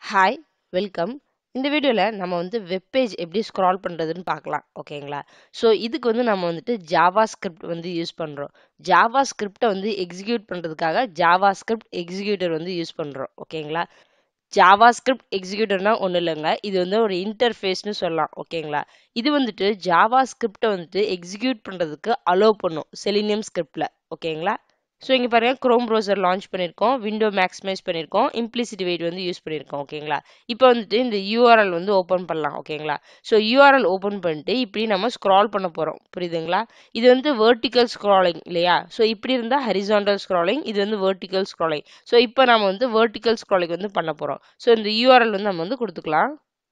hi welcome இந்த வீடியோவில் நம்ம வந்து வெப் பேஜ் எப்படி ஸ்க்ரால் பண்ணுறதுன்னு பார்க்கலாம் ஓகேங்களா ஸோ இதுக்கு வந்து நம்ம வந்துட்டு ஜாவா ஸ்கிரிப்ட் வந்து யூஸ் பண்ணுறோம் ஜாவா ஸ்கிரிப்டை வந்து எக்ஸிக்யூட் பண்ணுறதுக்காக ஜாவா ஸ்கிரிப்ட் எக்ஸிக்யூட்டர் வந்து யூஸ் பண்ணுறோம் ஓகேங்களா ஜாவா ஸ்கிரிப்ட் எக்ஸிக்யூட்டர்னா ஒன்றும் இல்லைங்க இது வந்து ஒரு இன்டர்ஃபேஸ்னு சொல்லலாம் ஓகேங்களா இது வந்துட்டு ஜாவா ஸ்கிரிப்டை வந்துட்டு எக்ஸிக்யூட் பண்ணுறதுக்கு அலோவ் பண்ணும் செலினியம் ஸ்கிரிப்டில் ஓகேங்களா ஸோ இங்கே பாருங்கள் க்ரோம் ப்ரௌசர் லான்ச் பண்ணியிருக்கோம் விண்டோ மேக்ஸிமைஸ் பண்ணியிருக்கோம் இம்ப்ளிசிட்டி வெயிட் வந்து யூஸ் பண்ணியிருக்கோம் ஓகேங்களா இப்போ வந்துட்டு இந்த யூஆர்எல் வந்து ஓப்பன் பண்ணலாம் ஓகேங்களா ஸோ யூஆர்எல் ஓப்பன் பண்ணிட்டு இப்படி நம்ம ஸ்க்ரால் பண்ண போகிறோம் புரியுதுங்களா இது வந்து வெர்டிக்கல் ஸ்க்ராலிங் இல்லையா ஸோ இப்படி இருந்தால் ஹரிசாண்டல் ஸ்க்ராலிங் இது வந்து வெர்டிக்கல் ஸ்க்ராலிங் ஸோ இப்போ நம்ம வந்து வெர்டிக்கல் ஸ்க்ராலிங் வந்து பண்ண போகிறோம் ஸோ இந்த யூஆர்எல் வந்து நம்ம வந்து கொடுத்துக்கலாம்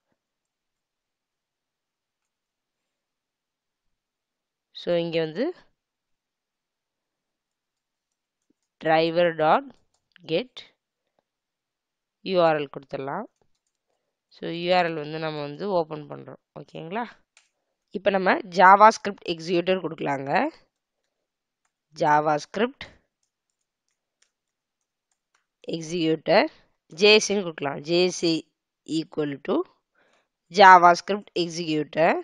ஸோ இங்கே வந்து driver dot get URL கொடுத்துடலாம் ஸோ URL வந்து நம்ம வந்து ஓப்பன் பண்ணுறோம் ஓகேங்களா இப்போ நம்ம ஜாவா ஸ்கிரிப்ட் எக்ஸிக்யூட்டர் கொடுக்கலாங்க ஜாவா ஸ்கிரிப்ட் எக்ஸிக்யூட்டர் ஜேசின்னு கொடுக்கலாம் JC equal to JavaScript executor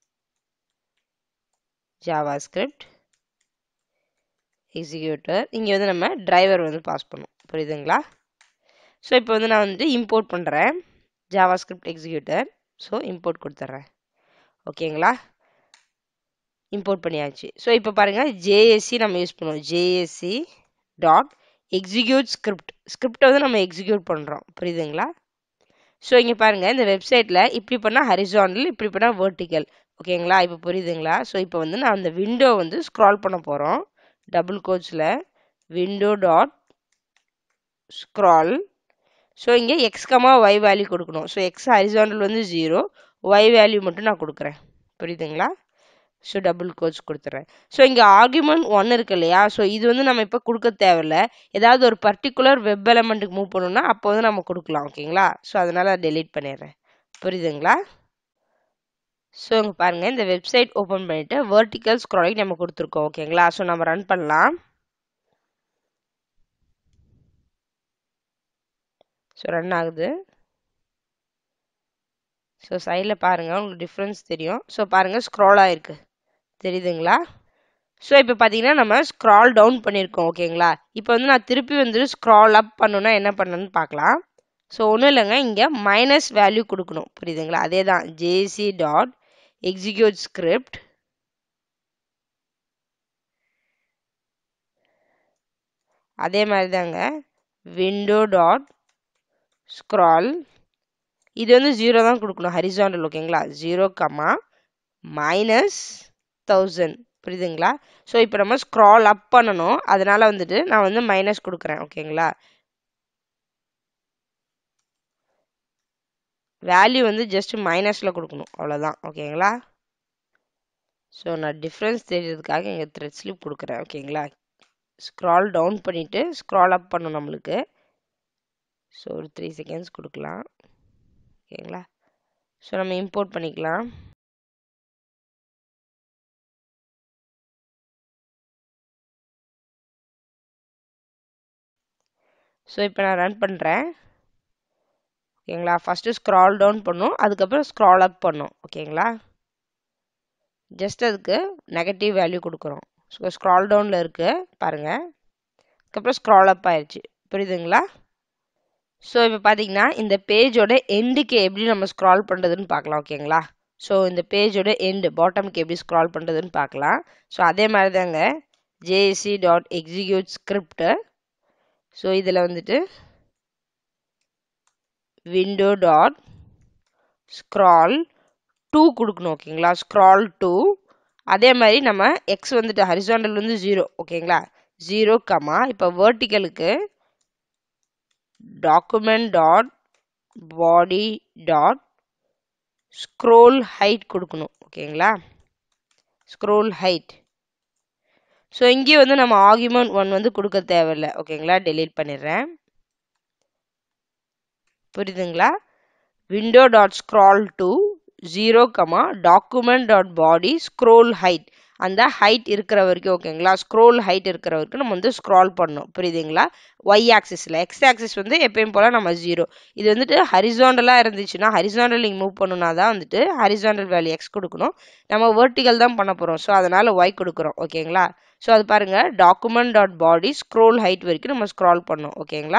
JavaScript executor இங்கே வந்து நம்ம டிரைவர் வந்து பாஸ் பண்ணும் புரியுதுங்களா ஸோ இப்போ வந்து நான் வந்து இம்போர்ட் பண்ணுறேன் JavaScript executor so import கொடுத்துட்றேன் ஓகேங்களா இம்போர்ட் பண்ணியாச்சு ஸோ இப்போ பாருங்கள் ஜேஎஸ்சி நம்ம யூஸ் பண்ணுவோம் ஜேஎஸ்சி டாட் எக்ஸிக்யூட் ஸ்கிரிப்ட் ஸ்கிரிப்டை வந்து நம்ம எக்ஸிக்யூட் பண்ணுறோம் புரியுதுங்களா ஸோ இங்கே பாருங்கள் இந்த வெப்சைட்டில் இப்படி பண்ணால் ஹரிசாண்டல் இப்படி பண்ணால் வேர்ட்டிக்கல் ஓகேங்களா இப்போ புரியுதுங்களா ஸோ இப்போ வந்து நான் அந்த விண்டோ வந்து ஸ்க்ரால் பண்ண போகிறோம் டபுள் கோட்ஸில் விண்டோ டாட் ஸ்க்ரால் ஸோ இங்கே எக்ஸ் கமா ஒய் வேல்யூ கொடுக்கணும் ஸோ எக்ஸ் ஹரிசாண்டல் வந்து ஜீரோ ஒய் வேல்யூ மட்டும் நான் கொடுக்குறேன் புரியுதுங்களா ஸோ டபுள் கோட்ஸ் கொடுத்துட்றேன் ஸோ இங்கே ஆர்குமெண்ட் ஒன் இருக்கு இல்லையா ஸோ இது வந்து நம்ம இப்போ கொடுக்க தேவையில்ல ஏதாவது ஒரு பர்டிகுலர் வெப் எலமெண்ட்டுக்கு மூவ் பண்ணணும்னா அப்போ வந்து நம்ம கொடுக்கலாம் ஓகேங்களா ஸோ அதனால் டெலீட் பண்ணிடுறேன் புரியுதுங்களா ஸோ இங்கே பாருங்கள் இந்த வெப்சைட் ஓப்பன் பண்ணிவிட்டு வேர்ட்டிக்கல் ஸ்க்ராலிங் நம்ம கொடுத்துருக்கோம் ஓகேங்களா ஸோ நம்ம ரன் பண்ணலாம் ஸோ ரன் ஆகுது ஸோ சைடில் பாருங்கள் உங்களுக்கு டிஃப்ரென்ஸ் தெரியும் ஸோ பாருங்கள் ஸ்க்ரால் ஆகிருக்கு தெரியுதுங்களா ஸோ இப்போ பார்த்தீங்கன்னா நம்ம ஸ்க்ரால் டவுன் பண்ணியிருக்கோம் ஓகேங்களா இப்போ வந்து நான் திருப்பி வந்துட்டு ஸ்க்ரால் அப் பண்ணணுன்னா என்ன பண்ணணும்னு பார்க்கலாம் ஸோ ஒன்றும் இல்லைங்க இங்கே மைனஸ் வேல்யூ கொடுக்கணும் புரியுதுங்களா அதே தான் ஜேசி டாட் execute script அதே மாதிரி தாங்க விண்டோ டாட் ஸ்க்ரால் இது வந்து ஜீரோ தான் கொடுக்கணும் ஹரிசாண்டல் ஓகேங்களா ஜீரோ கமா மைனஸ் தௌசண்ட் புரியுதுங்களா ஸோ இப்போ நம்ம ஸ்க்ரால் அப் பண்ணணும் அதனால வந்துட்டு நான் வந்து மைனஸ் கொடுக்குறேன் ஓகேங்களா வேல்யூ வந்து ஜஸ்ட் மைனஸில் கொடுக்கணும் அவ்வளோதான் ஓகேங்களா ஸோ நான் டிஃப்ரென்ஸ் தெரியறதுக்காக இங்கே த்ரெட் ஸ்லிப் கொடுக்குறேன் ஓகேங்களா ஸ்க்ரால் டவுன் பண்ணிவிட்டு ஸ்க்ரால் அப் பண்ணும் நம்மளுக்கு ஸோ ஒரு த்ரீ செகண்ட்ஸ் கொடுக்கலாம் ஓகேங்களா ஸோ நம்ம இம்போர்ட் பண்ணிக்கலாம் ஸோ இப்போ நான் ரன் பண்ணுறேன் ஓகேங்களா ஃபஸ்ட்டு ஸ்க்ரால் டவுன் பண்ணும் அதுக்கப்புறம் ஸ்க்ரால் அப் பண்ணும் ஓகேங்களா ஜஸ்ட் அதுக்கு நெகட்டிவ் வேல்யூ கொடுக்குறோம் ஸோ ஸ்க்ரால் டவுனில் இருக்குது பாருங்கள் அதுக்கப்புறம் ஸ்க்ரால் அப் ஆயிடுச்சு புரியுதுங்களா ஸோ இப்போ பார்த்தீங்கன்னா இந்த பேஜோட எண்டுக்கு எப்படி நம்ம ஸ்க்ரால் பண்ணுறதுன்னு பார்க்கலாம் ஓகேங்களா ஸோ இந்த பேஜோட எண்டு பாட்டமுக்கு எப்படி ஸ்க்ரால் பண்ணுறதுன்னு பார்க்கலாம் ஸோ அதே மாதிரி தாங்க JC dot execute script so இதில் வந்துட்டு விண்டோ டாட் ஸ்க்ரால் டூ கொடுக்கணும் ஓகேங்களா ஸ்க்ரால் டூ அதே மாதிரி நம்ம எக்ஸ் வந்துட்டு ஹரிசாண்டல் வந்து ஜீரோ ஓகேங்களா ஜீரோ கமா இப்போ வேர்ட்டிக்கலுக்கு document dot body dot scroll height கொடுக்கணும் ஓகேங்களா ஸ்க்ரோல் ஹைட் ஸோ இங்கேயும் வந்து நம்ம ஆர்குமெண்ட் ஒன் வந்து கொடுக்க தேவையில்லை ஓகேங்களா டெலீட் பண்ணிடுறேன் புரியுதுங்களா window dot scroll to zero comma document dot body scroll height அந்த ஹைட் இருக்கிற வரைக்கும் ஓகேங்களா ஸ்க்ரோல் ஹைட் இருக்கிற வரைக்கும் நம்ம வந்து ஸ்க்ரால் பண்ணணும் புரியுதுங்களா ஒய் ஆக்சிஸில் எக்ஸ் ஆக்சிஸ் வந்து எப்பயும் போல் நம்ம ஜீரோ இது வந்துட்டு ஹரிசாண்டலாக இருந்துச்சுன்னா ஹரிசாண்டல் நீங்கள் மூவ் பண்ணுனா தான் வந்துட்டு ஹரிசாண்டல் வேல்யூ எக்ஸ் கொடுக்கணும் நம்ம வெர்டிகல் தான் பண்ண போகிறோம் ஸோ அதனால் ஒய் கொடுக்குறோம் ஓகேங்களா ஸோ அது பாருங்கள் document dot body scroll height வரைக்கும் நம்ம ஸ்க்ரால் பண்ணோம் ஓகேங்களா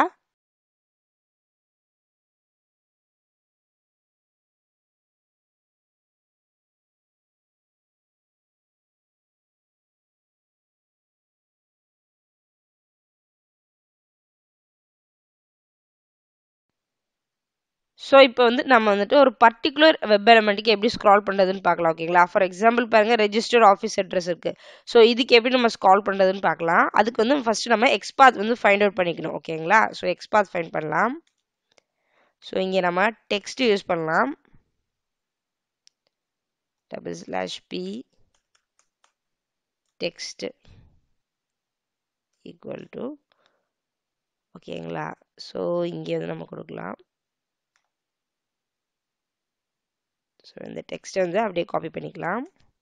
ஸோ இப்போ வந்து நம்ம வந்துட்டு ஒரு பர்டிகுலர் வெப் எலமெண்ட்டுக்கு எப்படி ஸ்க்ரால் பண்ணுறதுன்னு பார்க்கலாம் ஓகேங்களா ஃபார் எக்ஸாம்பிள் பாருங்கள் ரெஜிஸ்டர் ஆஃபீஸ் அட்ரஸ் இருக்குது ஸோ இதுக்கு எப்படி நம்ம ஸ்க்ரால் பண்ணுறதுன்னு பார்க்கலாம் அதுக்கு வந்து ஃபஸ்ட்டு நம்ம எக்ஸ்பாத் வந்து ஃபைண்ட் அவுட் பண்ணிக்கணும் ஓகேங்களா ஸோ எக்ஸ்பாத் ஃபைண்ட் பண்ணலாம் ஸோ இங்கே நம்ம டெக்ஸ்ட் யூஸ் பண்ணலாம் double slash P text equal to ஓகேங்களா ஸோ இங்கே வந்து நம்ம கொடுக்கலாம் ஸோ இந்த டெக்ஸ்ட்டை வந்து அப்படியே காப்பி பண்ணிக்கலாம்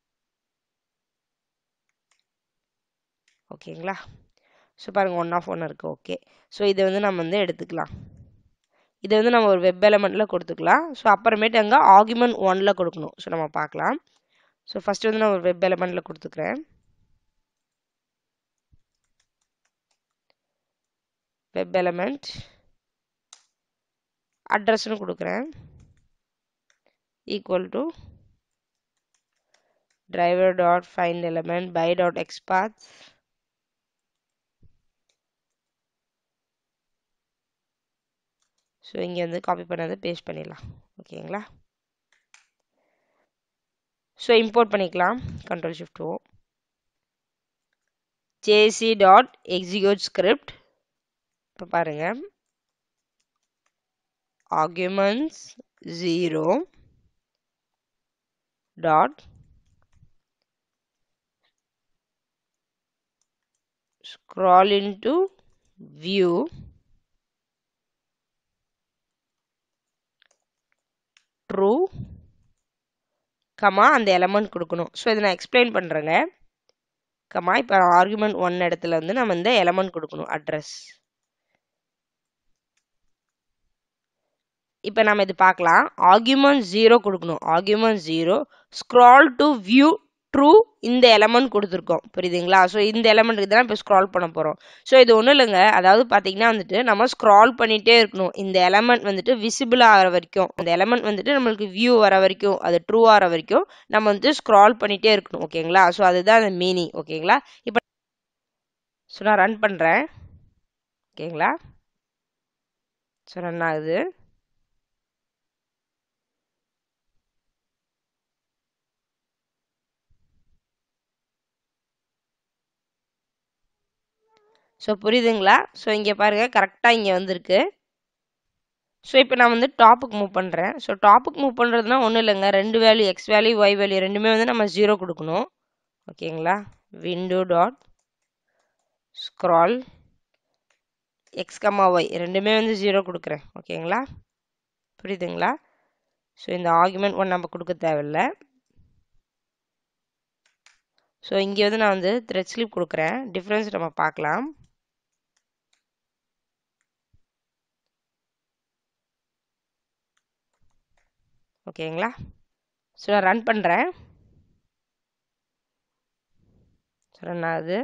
ஓகேங்களா ஸோ பாருங்கள் ஒன் ஆஃப் ஒன் இருக்குது ஓகே ஸோ இதை வந்து நம்ம வந்து எடுத்துக்கலாம் இதை வந்து நம்ம ஒரு வெப் எலமெண்ட்டில் கொடுத்துக்கலாம் ஸோ அப்புறமேட்டு அங்கே ஆர்குமெண்ட் ஒனில் கொடுக்கணும் ஸோ நம்ம பார்க்கலாம் ஸோ ஃபஸ்ட்டு வந்து நான் ஒரு வெப் எலமெண்ட்டில் கொடுத்துக்கிறேன் வெப் எலமெண்ட் அட்ரஸ்னு கொடுக்குறேன் equal to driver dot find element by dot xpath so இங்கே வந்து காப்பி பண்ணதை பேஸ்ட் பண்ணிடலாம் ஓகேங்களா ஸோ இம்போர்ட் பண்ணிக்கலாம் control shift O JC dot execute script இப்போ பாருங்கள் arguments zero dot scroll into view true comma அந்த எலமெண்ட் கொடுக்கணும் ஸோ இதை நான் எக்ஸ்பிளைன் பண்ணுறேங்க கமா இப்போ ஆர்குமெண்ட் ஒன் இடத்துல வந்து நம்ம இந்த எலமெண்ட் கொடுக்கணும் அட்ரஸ் இப்போ நம்ம இது பார்க்கலாம் ஆர்குமெண்ட் ஜீரோ கொடுக்கணும் argument zero scroll to view true இந்த எலமெண்ட் கொடுத்துருக்கோம் புரியுதுங்களா ஸோ இந்த எலமெண்ட்டுக்கு தான் இப்போ ஸ்க்ரால் பண்ண போகிறோம் ஸோ இது ஒன்றும் இல்லைங்க அதாவது பார்த்தீங்கன்னா வந்துட்டு நம்ம ஸ்க்ரால் பண்ணிகிட்டே இருக்கணும் இந்த எலமெண்ட் வந்துட்டு விசிபிள் ஆகிற வரைக்கும் அந்த எலமெண்ட் வந்துட்டு நம்மளுக்கு வியூ வர வரைக்கும் அது ட்ரூ ஆகிற வரைக்கும் நம்ம வந்து ஸ்க்ரால் பண்ணிகிட்டே இருக்கணும் ஓகேங்களா ஸோ அதுதான் அந்த மீனிங் ஓகேங்களா இப்போ ஸோ நான் ரன் பண்ணுறேன் ஓகேங்களா ஸோ ரன் ஆகுது ஸோ புரியுதுங்களா ஸோ இங்கே பாருங்கள் கரெக்டாக இங்கே வந்திருக்கு ஸோ இப்போ நான் வந்து டாப்புக்கு மூவ் பண்ணுறேன் ஸோ டாப்புக்கு மூவ் பண்ணுறதுனா ஒன்றும் இல்லைங்க ரெண்டு value X value Y value ரெண்டுமே வந்து நம்ம ஜீரோ கொடுக்கணும் ஓகேங்களா window dot scroll X comma Y ரெண்டுமே வந்து ஜீரோ கொடுக்குறேன் ஓகேங்களா புரியுதுங்களா ஸோ இந்த ஆர்குமெண்ட் ஒன் நம்ம கொடுக்க தேவையில்ல ஸோ இங்கே வந்து நான் வந்து த்ரெட் ஸ்லிப் கொடுக்குறேன் டிஃப்ரென்ஸ் நம்ம பார்க்கலாம் ஓகேங்களா ஸோ நான் ரன் பண்ணுறேன் ஸோ ரன் ஆகுது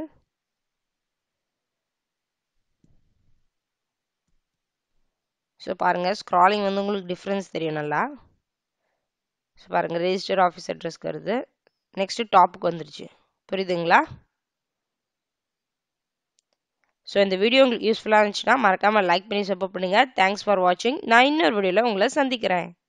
ஸோ பாருங்கள் ஸ்க்ராலிங் வந்து உங்களுக்கு டிஃப்ரென்ஸ் தெரியும் நல்லா ஸோ பாருங்கள் ரெஜிஸ்டர் ஆஃபீஸ் அட்ரஸ்க்கு வருது நெக்ஸ்ட்டு டாப்புக்கு வந்துருச்சு புரியுதுங்களா ஸோ இந்த வீடியோ உங்களுக்கு யூஸ்ஃபுல்லாக இருந்துச்சுன்னா மறக்காமல் லைக் பண்ணி சப்போர்ட் பண்ணுங்கள் தேங்க்ஸ் ஃபார் வாட்சிங் நான் இன்னொரு வீடியோவில் உங்களை சந்திக்கிறேன்